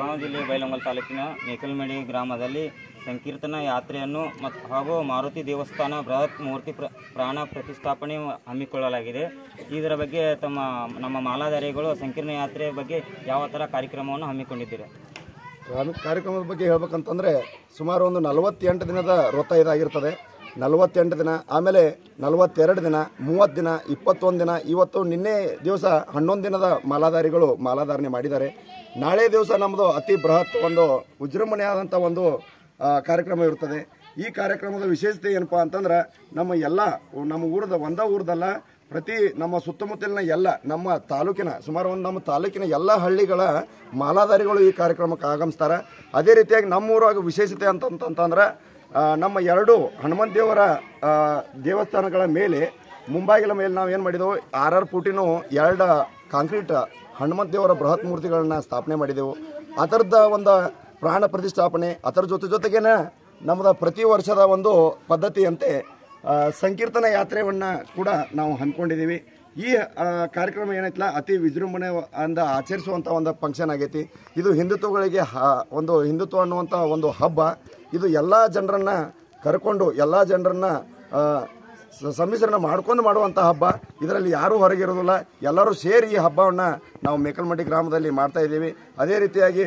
ಬೆಳಗಾವಿ ಜಿಲ್ಲೆ ಬೈಲಹೊಂಗಲ ತಾಲೂಕಿನ ಮೇಕಲ್ಮಡಿ ಗ್ರಾಮದಲ್ಲಿ ಸಂಕೀರ್ತನ ಯಾತ್ರೆಯನ್ನು ಮತ್ತು ಹಾಗೂ ಮಾರುತಿ ದೇವಸ್ಥಾನ ಬೃಹತ್ ಮೂರ್ತಿ ಪ್ರ ಪ್ರಾಣ ಪ್ರತಿಷ್ಠಾಪನೆ ಹಮ್ಮಿಕೊಳ್ಳಲಾಗಿದೆ ಇದರ ಬಗ್ಗೆ ತಮ್ಮ ನಮ್ಮ ಮಾಲಾಧಾರಿಗಳು ಸಂಕೀರ್ಣ ಯಾತ್ರೆ ಬಗ್ಗೆ ಯಾವ ಥರ ಕಾರ್ಯಕ್ರಮವನ್ನು ಹಮ್ಮಿಕೊಂಡಿದ್ದೀರಿ ಗ್ರಾಮೀಣ ಕಾರ್ಯಕ್ರಮದ ಬಗ್ಗೆ ಹೇಳ್ಬೇಕಂತಂದರೆ ಸುಮಾರು ಒಂದು ನಲವತ್ತೆಂಟು ದಿನದ ವ್ರತ ಇದಾಗಿರ್ತದೆ ನಲವತ್ತೆಂಟು ದಿನ ಆಮೇಲೆ ನಲವತ್ತೆರಡು ದಿನ ಮೂವತ್ತು ದಿನ ಇಪ್ಪತ್ತೊಂದು ದಿನ ಇವತ್ತು ನಿನ್ನೆ ದಿವಸ ಹನ್ನೊಂದು ದಿನದ ಮಾಲಾಧಾರಿಗಳು ಮಾಲಾಧಾರಣೆ ಮಾಡಿದ್ದಾರೆ ನಾಳೆ ದಿವಸ ನಮ್ಮದು ಅತಿ ಬೃಹತ್ ಒಂದು ವಿಜೃಂಭಣೆಯಾದಂಥ ಒಂದು ಆ, ಕಾರ್ಯಕ್ರಮ ಇರ್ತದೆ ಈ ಕಾರ್ಯಕ್ರಮದ ವಿಶೇಷತೆ ಏನಪ್ಪ ಅಂತಂದ್ರೆ ನಮ್ಮ ಎಲ್ಲ ನಮ್ಮ ಊರದ ಒಂದ ಊರದಲ್ಲ ಪ್ರತಿ ನಮ್ಮ ಸುತ್ತಮುತ್ತಲಿನ ಎಲ್ಲ ನಮ್ಮ ತಾಲೂಕಿನ ಸುಮಾರು ಒಂದು ನಮ್ಮ ತಾಲೂಕಿನ ಎಲ್ಲ ಹಳ್ಳಿಗಳ ಮಾಲಾಧಾರಿಗಳು ಈ ಕಾರ್ಯಕ್ರಮಕ್ಕೆ ಆಗಮಿಸ್ತಾರೆ ಅದೇ ರೀತಿಯಾಗಿ ನಮ್ಮೂರಾಗ ವಿಶೇಷತೆ ಅಂತಂತಂದ್ರೆ ಆ, ನಮ್ಮ ಎರಡು ಹನುಮಂತ ದೇವರ ಆ, ದೇವಸ್ಥಾನಗಳ ಮೇಲೆ ಮುಂಬಾಗಿಲ ಮೇಲೆ ನಾವು ಏನು ಮಾಡಿದೆವು ಆರ್ ಆರ್ ಫುಟಿನೂ ಎರಡು ಕಾಂಕ್ರೀಟ್ ಹನುಮಂತ ದೇವರ ಬೃಹತ್ ಮೂರ್ತಿಗಳನ್ನ ಸ್ಥಾಪನೆ ಮಾಡಿದೆವು ಅದರದ ಒಂದು ಪ್ರಾಣ ಪ್ರತಿಷ್ಠಾಪನೆ ಅದರ ಜೊತೆ ಜೊತೆಗೇನೆ ನಮ್ಮದ ಪ್ರತಿ ವರ್ಷದ ಒಂದು ಪದ್ಧತಿಯಂತೆ ಆ, ಸಂಕೀರ್ತನ ಯಾತ್ರೆಯನ್ನು ಕೂಡ ನಾವು ಹಮ್ಮಿಕೊಂಡಿದ್ದೀವಿ ಈ ಆ, ಕಾರ್ಯಕ್ರಮ ಏನೈತಲ್ಲ ಅತಿ ವಿಜೃಂಭಣೆ ಅಂದ ಆಚರಿಸುವಂಥ ಒಂದು ಫಂಕ್ಷನ್ ಆಗೈತಿ ಇದು ಹಿಂದುತ್ವಗಳಿಗೆ ಹ- ಒಂದು ಹಿಂದುತ್ವ ಅನ್ನುವಂಥ ಒಂದು ಹಬ್ಬ ಇದು ಎಲ್ಲ ಜನರನ್ನ ಕರ್ಕೊಂಡು ಎಲ್ಲ ಜನರನ್ನ ಆ, ಸ- ಸಮ್ಮಿಶ್ರಣ ಮಾಡ್ಕೊಂಡು ಮಾಡುವಂಥ ಹಬ್ಬ ಇದರಲ್ಲಿ ಯಾರೂ ಹೊರಗಿರೋದಿಲ್ಲ ಎಲ್ಲರೂ ಸೇರಿ ಈ ಹಬ್ಬವನ್ನು ನಾವು ಮೇಕಲ್ಮಡಿ ಗ್ರಾಮದಲ್ಲಿ ಮಾಡ್ತಾ ಇದ್ದೀವಿ ಅದೇ ರೀತಿಯಾಗಿ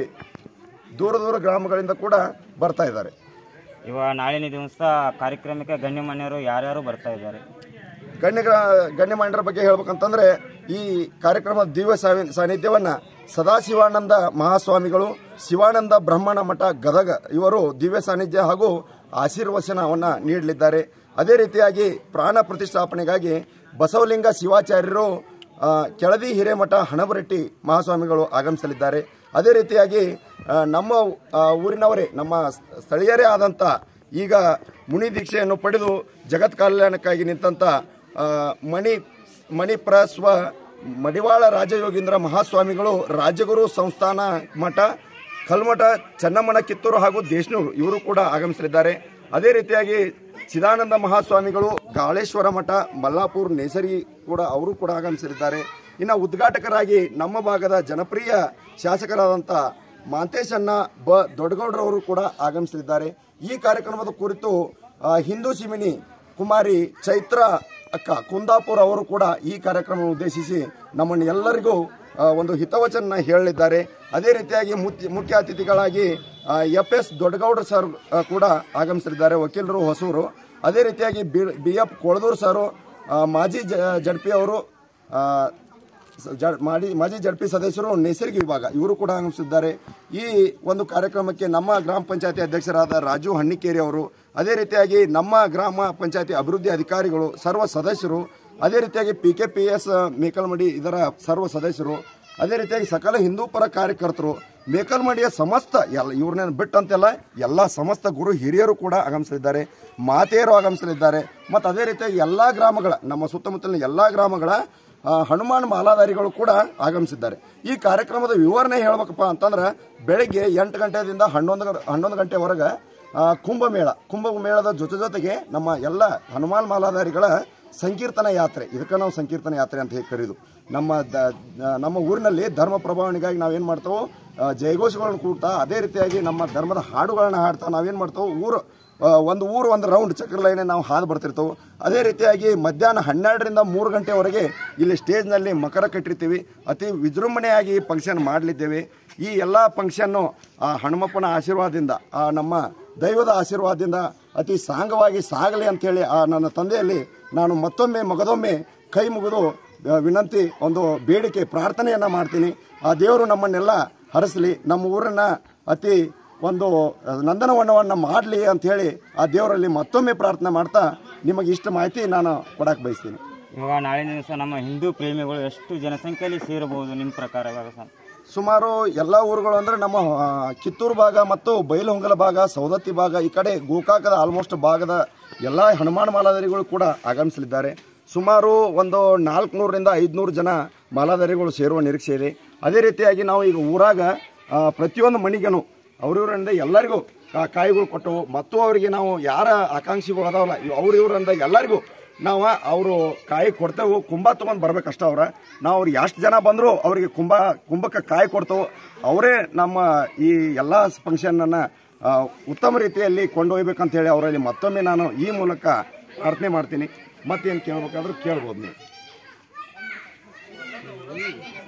ದೂರ ದೂರ ಗ್ರಾಮಗಳಿಂದ ಕೂಡ ಬರ್ತಾ ಇದ್ದಾರೆ ಇವಾಗ ನಾಳಿನ ದಿವಸ ಕಾರ್ಯಕ್ರಮಕ್ಕೆ ಗಣ್ಯಮಾನ್ಯರು ಯಾರ್ಯಾರು ಬರ್ತಾ ಇದ್ದಾರೆ ಗಣ್ಯ ಗಣ್ಯಮಾನ್ಯರ ಬಗ್ಗೆ ಹೇಳ್ಬೇಕಂತಂದ್ರೆ ಈ ಕಾರ್ಯಕ್ರಮದ ದಿವ್ಯ ಸಾವಿ ಸಾನ್ನಿಧ್ಯವನ್ನ ಸದಾಶಿವಾನಂದ ಮಹಾಸ್ವಾಮಿಗಳು ಶಿವಾನಂದ ಬ್ರಹ್ಮಣ ಮಠ ಗದಗ ಇವರು ದಿವ್ಯ ಸಾನ್ನಿಧ್ಯ ಹಾಗೂ ಆಶೀರ್ವಚನವನ್ನ ನೀಡಲಿದ್ದಾರೆ ಅದೇ ರೀತಿಯಾಗಿ ಪ್ರಾಣ ಪ್ರತಿಷ್ಠಾಪನೆಗಾಗಿ ಬಸವಲಿಂಗ ಶಿವಾಚಾರ್ಯರು ಆ, ಕೆಳದಿ ಹಿರೇಮಠ ಹಣಬರಟ್ಟಿ ಮಹಾಸ್ವಾಮಿಗಳು ಆಗಮಿಸಲಿದ್ದಾರೆ ಅದೇ ರೀತಿಯಾಗಿ ಆ, ನಮ್ಮ ಆ, ಊರಿನವರೇ ನಮ್ಮ ಸ್ಥಳೀಯರೇ ಆದಂಥ ಈಗ ಮುನಿ ದೀಕ್ಷೆಯನ್ನು ಪಡೆದು ಜಗತ್ ಕಲ್ಯಾಣಕ್ಕಾಗಿ ನಿಂತಂಥ ಆ, ಮಣಿ ಮಣಿಪ್ರಸ್ವ ಮಡಿವಾಳ ರಾಜಯೋಗೀಂದ್ರ ಮಹಾಸ್ವಾಮಿಗಳು ರಾಜಗುರು ಸಂಸ್ಥಾನ ಮಠ ಕಲ್ಮಠ ಚೆನ್ನಮ್ಮನ ಕಿತ್ತೂರು ಹಾಗೂ ದೇಶನೂರು ಇವರು ಕೂಡ ಆಗಮಿಸಲಿದ್ದಾರೆ ಅದೇ ರೀತಿಯಾಗಿ ಚಿದಾನಂದ ಮಹಾಸ್ವಾಮಿಗಳು ಗಾಳೇಶ್ವರ ಮಠ ಮಲ್ಲಾಪುರ್ ನೇಸರಿ ಕೂಡ ಅವರು ಕೂಡ ಆಗಮಿಸಲಿದ್ದಾರೆ ಇನ್ನು ಉದ್ಘಾಟಕರಾಗಿ ನಮ್ಮ ಭಾಗದ ಜನಪ್ರಿಯ ಶಾಸಕರಾದಂಥ ಮಾಂತೇಶಣ್ಣ ಬ ದೊಡ್ಡಗೌಡರವರು ಕೂಡ ಆಗಮಿಸಲಿದ್ದಾರೆ ಈ ಕಾರ್ಯಕ್ರಮದ ಕುರಿತು ಆ, ಹಿಂದೂ ಸಿಮಿನಿ ಕುಮಾರಿ ಚೈತ್ರ ಅಕ್ಕ ಕುಂದಾಪುರ್ ಅವರು ಕೂಡ ಈ ಕಾರ್ಯಕ್ರಮ ಉದ್ದೇಶಿಸಿ ನಮ್ಮನ್ನು ಎಲ್ಲರಿಗೂ ಆ, ಒಂದು ಹಿತವಚನ ಹೇಳಲಿದ್ದಾರೆ ಅದೇ ರೀತಿಯಾಗಿ ಮುಖ್ಯ ಮುಖ್ಯ ಅತಿಥಿಗಳಾಗಿ ಎಫ್ ಎಸ್ ದೊಡ್ಡಗೌಡ ಸರ್ ಆ, ಕೂಡ ಆಗಮಿಸಲಿದ್ದಾರೆ ವಕೀಲರು ಹೊಸೂರು ಅದೇ ರೀತಿಯಾಗಿ ಬಿ ಎಫ್ ಕೊಳದೂರು ಸರು ಆ, ಮಾಜಿ ಜ- ಜಡ್ಪಿ ಅವರು ಆ, ಸ- ಜ- ಮಾಜಿ ಮಾಜಿ ಜಡ್ಪಿ ಸದಸ್ಯರು ನೈಸರ್ಗಿಕ ವಿಭಾಗ ಇವರು ಕೂಡ ಆಗಮಿಸಿದ್ದಾರೆ ಈ ಒಂದು ಕಾರ್ಯಕ್ರಮಕ್ಕೆ ನಮ್ಮ ಗ್ರಾಮ ಪಂಚಾಯತಿ ಅಧ್ಯಕ್ಷರಾದ ರಾಜು ಹಣ್ಣಿಕೇರಿ ಅವರು ಅದೇ ರೀತಿಯಾಗಿ ನಮ್ಮ ಗ್ರಾಮ ಪಂಚಾಯತಿ ಅಭಿವೃದ್ಧಿ ಅಧಿಕಾರಿಗಳು ಸರ್ವ ಸದಸ್ಯರು ಅದೇ ರೀತಿಯಾಗಿ P K P S Mekalmadi ಇದರ ಸರ್ವ ಸದಸ್ಯರು ಅದೇ ರೀತಿಯಾಗಿ ಸಕಲ ಹಿಂದೂ ಪರ ಕಾರ್ಯಕರ್ತರು ಮೇಕಲ್ಮಡಿಯ ಸಮಸ್ತ ಎಲ್ಲ ಇವ್ರನ್ನ ಬಿಟ್ಟಂತೆಲ್ಲ ಎಲ್ಲ ಸಮಸ್ತ ಗುರು ಹಿರಿಯರು ಕೂಡ ಆಗಮಿಸಲಿದ್ದಾರೆ ಮಾತೆಯರು ಆಗಮಿಸಲಿದ್ದಾರೆ ಮತ್ತು ಅದೇ ರೀತಿಯಾಗಿ ಎಲ್ಲ ಗ್ರಾಮಗಳ ನಮ್ಮ ಸುತ್ತಮುತ್ತಲಿನ ಎಲ್ಲ ಗ್ರಾಮಗಳ ಆ, ಹನುಮಾನ್ ಮಾಲಾಧಾರಿಗಳು ಕೂಡ ಆಗಮಿಸಿದ್ದಾರೆ ಈ ಕಾರ್ಯಕ್ರಮದ ವಿವರಣೆ ಹೇಳ್ಬೇಕಪ್ಪ ಅಂತಂದ್ರೆ ಬೆಳಗ್ಗೆ ಎಂಟು ಗಂಟೆದಿಂದ ಹನ್ನೊಂದು ಗಂ- ಹನ್ನೊಂದು ಗಂಟೆವರೆಗೆ ಆ, ಕುಂಭಮೇಳ ಕುಂಭಮೇಳದ ಜೊತೆ ಜೊತೆಗೆ ನಮ್ಮ ಎಲ್ಲ ಹನುಮಾನ್ ಮಾಲಾಧಾರಿಗಳ ಸಂಕೀರ್ತನ ಯಾತ್ರೆ ಇದಕ್ಕೆ ನಾವು ಸಂಕೀರ್ತನ ಯಾತ್ರೆ ಅಂತ ಹೇಳಿ ಕರೆಯೋದು ನಮ್ಮ ದ- ದ- ನಮ್ಮ ಊರಿನಲ್ಲಿ ಧರ್ಮ ಪ್ರಭಾವಣೆಗಾಗಿ ನಾವೇನು ಮಾಡ್ತೇವೆ ಆ, ಜಯಘೋಷಗಳನ್ನು ಕೂಡ್ತಾ ಅದೇ ರೀತಿಯಾಗಿ ನಮ್ಮ ಧರ್ಮದ ಹಾಡುಗಳನ್ನ ಹಾಡ್ತಾ ನಾವೇನು ಮಾಡ್ತೇವೆ ಊರು ಆ, ಒಂದು ಊರು ಒಂದು ರೌಂಡ್ ಚಕ್ರ ಲೈನೆ ನಾವು ಹಾದು ಬರ್ತಿರ್ತೇವೆ ಅದೇ ರೀತಿಯಾಗಿ ಮಧ್ಯಾಹ್ನ ಹನ್ನೆರಡರಿಂದ ಮೂರು ಗಂಟೆವರೆಗೆ ಇಲ್ಲಿ ಸ್ಟೇಜ್ನಲ್ಲಿ ಮಕರ ಕಟ್ಟಿರ್ತೀವಿ ಅತಿ ವಿಜೃಂಭಣೆಯಾಗಿ ಫಂಕ್ಷನ್ ಮಾಡಲಿದ್ದೇವೆ ಈ ಎಲ್ಲ ಫಂಕ್ಷನ್ನು ಆ ಹನುಮಪ್ಪನ ಆಶೀರ್ವಾದದಿಂದ ಆ ನಮ್ಮ ದೈವದ ಆಶೀರ್ವಾದದಿಂದ ಅತಿ ಸಾಂಗವಾಗಿ ಸಾಗಲಿ ಅಂತೇಳಿ ಆ ನನ್ನ ತಂದೆಯಲ್ಲಿ ನಾನು ಮತ್ತೊಮ್ಮೆ ಮಗದೊಮ್ಮೆ ಕೈ ಮುಗಿದು ಆ, ವಿನಂತಿ ಒಂದು ಬೇಡಿಕೆ ಪ್ರಾರ್ಥನೆಯನ್ನು ಮಾಡ್ತೀನಿ ಆ ದೇವರು ನಮ್ಮನ್ನೆಲ್ಲ ಹರಸಲಿ ನಮ್ಮ ಊರನ್ನ ಅತಿ ಒಂದು ನಂದನವನವನ್ನು ಮಾಡಲಿ ಅಂತ ಹೇಳಿ ಆ ದೇವರಲ್ಲಿ ಮತ್ತೊಮ್ಮೆ ಪ್ರಾರ್ಥನೆ ಮಾಡ್ತಾ ನಿಮಗೆ ಇಷ್ಟ ಮಾಹಿತಿ ನಾನು ಕೊಡಕ್ಕೆ ಬಯಸ್ತೀನಿ ಇವಾಗ ನಾಳಿನ ದಿವಸ ನಮ್ಮ ಹಿಂದೂ ಪ್ರೇಮಿಗಳು ಎಷ್ಟು ಜನಸಂಖ್ಯೆಯಲ್ಲಿ ಸೇರಬಹುದು ನಿಮ್ಮ ಪ್ರಕಾರ ಇವಾಗ ಸರ್ ಸುಮಾರು ಎಲ್ಲ ಊರುಗಳು ಅಂದರೆ ನಮ್ಮ ಆ, ಕಿತ್ತೂರು ಭಾಗ ಮತ್ತು ಬೈಲಹೊಂಗಲ ಭಾಗ ಸೌದತ್ತಿ ಭಾಗ ಈ ಕಡೆ ಗೋಕಾಕದ ಆಲ್ಮೋಸ್ಟ್ ಭಾಗದ ಎಲ್ಲ ಹನುಮಾನ್ ಮಾಲಾಧಾರಿಗಳು ಕೂಡ ಆಗಮಿಸಲಿದ್ದಾರೆ ಸುಮಾರು ಒಂದು ನಾಲ್ಕುನೂರರಿಂದ ಐದುನೂರು ಜನ ಮಾಲಾಧಾರಿಗಳು ಸೇರುವ ನಿರೀಕ್ಷೆ ಇದೆ ಅದೇ ರೀತಿಯಾಗಿ ನಾವು ಈಗ ಊರಾಗ ಆ, ಪ್ರತಿಯೊಂದು ಮನೆಗೆನು ಅವ್ರಿವ್ರಿಂದ ಎಲ್ಲರಿಗೂ ಕಾ- ಕಾಯಿಗಳು ಕೊಟ್ಟು ಮತ್ತು ಅವರಿಗೆ ನಾವು ಯಾರ ಆಕಾಂಕ್ಷಿಗಳು ಅದಾವಲ್ಲ ಅವ್ರ ಇವ್ರಿಂದ ಎಲ್ಲರಿಗೂ ನಾವು ಅವರು ಕಾಯಿ ಕೊಡ್ತೇವೆ ಕುಂಭ ತೊಗೊಂಡು ಬರ್ಬೇಕಷ್ಟ ಅವ್ರ ನಾವು ಅವ್ರಿಗೆ ಎಷ್ಟು ಜನ ಬಂದರೂ ಅವರಿಗೆ ಕುಂಭ ಕುಂಭಕ್ಕೆ ಕಾಯಿ ಕೊಡ್ತೇವೆ ಅವರೇ ನಮ್ಮ ಈ ಎಲ್ಲ ಫಂಕ್ಷನನ್ನು ಉತ್ತಮ ರೀತಿಯಲ್ಲಿ ಕೊಂಡೊಯ್ಬೇಕಂತ ಹೇಳಿ ಅವರಲ್ಲಿ ಮತ್ತೊಮ್ಮೆ ನಾನು ಈ ಮೂಲಕ ಪ್ರಾರ್ಥನೆ ಮಾಡ್ತೀನಿ ಮತ್ತೇನು ಕೇಳಬೇಕಾದ್ರೂ ಕೇಳ್ಬೋದು ನೀವು